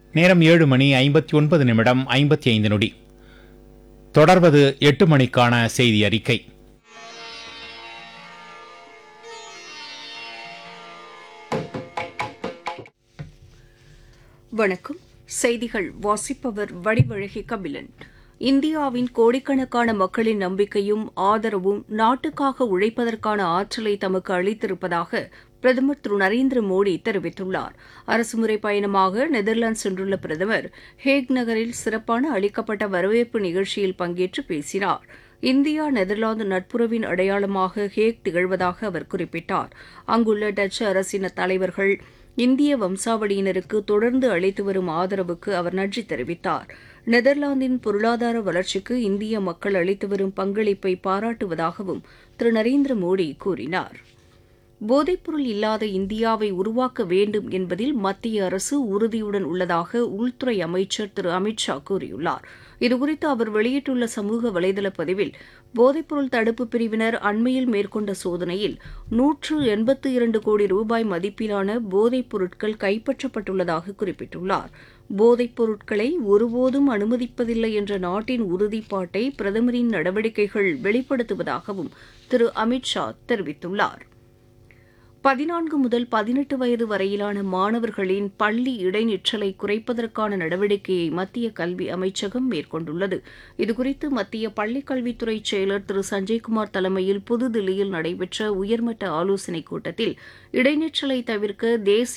நேரம் ஏழு மணி ஐம்பத்தி ஒன்பது நிமிடம் ஐம்பத்தி ஐந்து நொடி தொடர்வது எட்டு மணிக்கான செய்தி அறிக்கை வணக்கம் செய்திகள் வாசிப்பவர் வடிவழகி கபிலன் இந்தியாவின் கோடிக்கணக்கான மக்களின் நம்பிக்கையும் ஆதரவும் நாட்டுக்காக உழைப்பதற்கான ஆற்றலை தமக்கு அளித்திருப்பதாக பிரதமர் திரு நரேந்திர மோடி தெரிவித்துள்ளார் அரசுமுறை பயணமாக நெதர்லாந்து சென்றுள்ள பிரதமர் ஹேக் நகரில் சிறப்பான அளிக்கப்பட்ட வரவேற்பு நிகழ்ச்சியில் பங்கேற்று பேசினார் இந்தியா நெதர்லாந்து நட்புறவின் அடையாளமாக ஹேக் திகழ்வதாக அவர் குறிப்பிட்டார் அங்குள்ள டச்சு அரசின தலைவர்கள் இந்திய வம்சாவளியினருக்கு தொடர்ந்து அளித்து வரும் ஆதரவுக்கு அவர் நன்றி தெரிவித்தார் நெதர்லாந்தின் பொருளாதார வளர்ச்சிக்கு இந்திய மக்கள் அளித்து வரும் பங்களிப்பை பாராட்டுவதாகவும் திரு நரேந்திர மோடி கூறினார் போதைப்பொருள் இல்லாத இந்தியாவை உருவாக்க வேண்டும் என்பதில் மத்திய அரசு உறுதியுடன் உள்ளதாக உள்துறை அமைச்சர் திரு அமித் ஷா கூறியுள்ளார் இதுகுறித்து அவர் வெளியிட்டுள்ள சமூக வலைதள பதிவில் போதைப்பொருள் தடுப்பு பிரிவினர் அண்மையில் மேற்கொண்ட சோதனையில் நூற்று எண்பத்து இரண்டு கோடி ரூபாய் மதிப்பிலான போதைப் பொருட்கள் கைப்பற்றப்பட்டுள்ளதாக குறிப்பிட்டுள்ளார் போதைப் பொருட்களை ஒருபோதும் அனுமதிப்பதில்லை என்ற நாட்டின் உறுதிப்பாட்டை பிரதமரின் நடவடிக்கைகள் வெளிப்படுத்துவதாகவும் திரு அமித் ஷா தெரிவித்துள்ளார் பதினான்கு முதல் பதினெட்டு வயது வரையிலான மாணவர்களின் பள்ளி இடைநிற்றலை குறைப்பதற்கான நடவடிக்கையை மத்திய கல்வி அமைச்சகம் மேற்கொண்டுள்ளது இதுகுறித்து மத்திய பள்ளிக்கல்வித்துறை செயலர் திரு சஞ்சய்குமார் தலைமையில் புதுதில்லியில் நடைபெற்ற உயர்மட்ட ஆலோசனைக் கூட்டத்தில் இடைநிற்றலை தவிர்க்க தேசிய